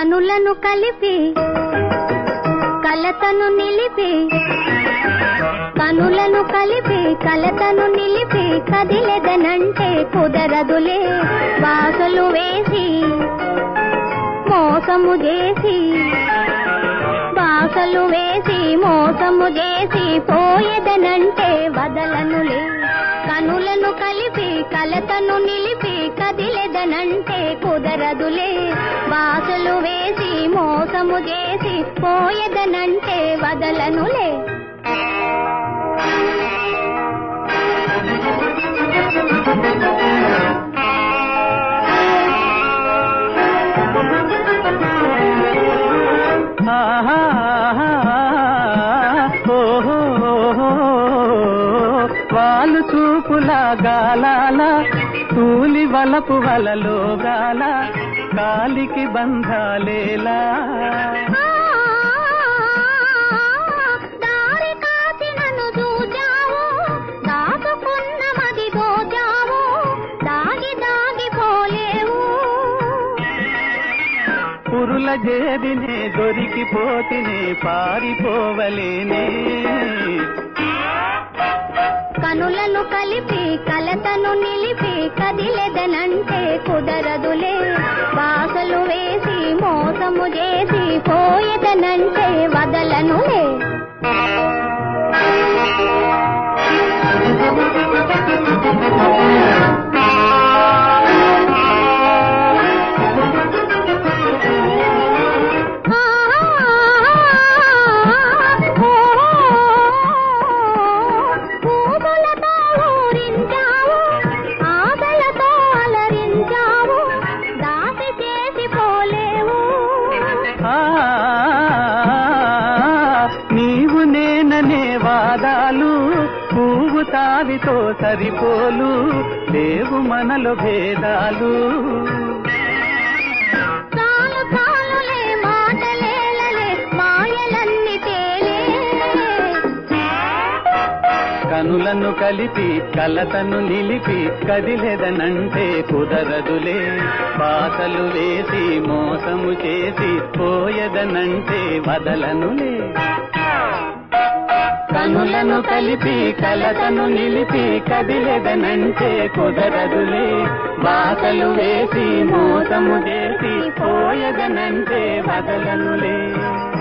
కనులను కలిపి కలతను నిలిపి కనులను కలిపి కలతను నిలిపి కదిలెదనంటే కుదరదులే వాసలు వేసి మోసము చేసి బాసలు వేసి మోసము చేసి పోయేదనంటే వదలనులే కనులను కలిపి కలతను నిలిపి కదిలెదనంటే కుదరదులే బాసలు వేసి మోసము చేసి పోయేదనంటే వదలనులే ఆహా, ఓహో, వాళ్ళు చూపుల గాలాల తూలి వలపు వలలో గాల కాలికి బంధాలేలా ఆ, దారి కాచి నన్ను చూచావు దాచుకున్న మది దోచావు దాగి దాగి పోలేవు పురుల జేదినే దొరికిపోతినే పారిపోవలేనే కనులను కలిపి కలతను నిలిపి కదిలెదనంటే కుదరదులే బాసలు వేసి మోసము చేసి పోయేదనంటే వదలనులే పూలతో ఊరించావు ఆశలతో అలరించావు దాసి చేసి పోలేవు ఆ, నీవు నేననే వాదాలు పువ్వు తావితో సరిపోలు లేవు మనలో భేదాలు చాలు చాలులే మాటలేలలే మాయలన్నీ తేలే కనులను కలిపి కలతను నిలిపి కదిలెదనంటే కుదరదులే పాతలు వేసి మోసము చేసి పోయదనంటే వదలనులే కనులను కలిపి కలతను నిలిపి కదిలెదనంటే కుదరదులే బాసలు వేసి మోసము చేసి పోయదనంటే వదలనులే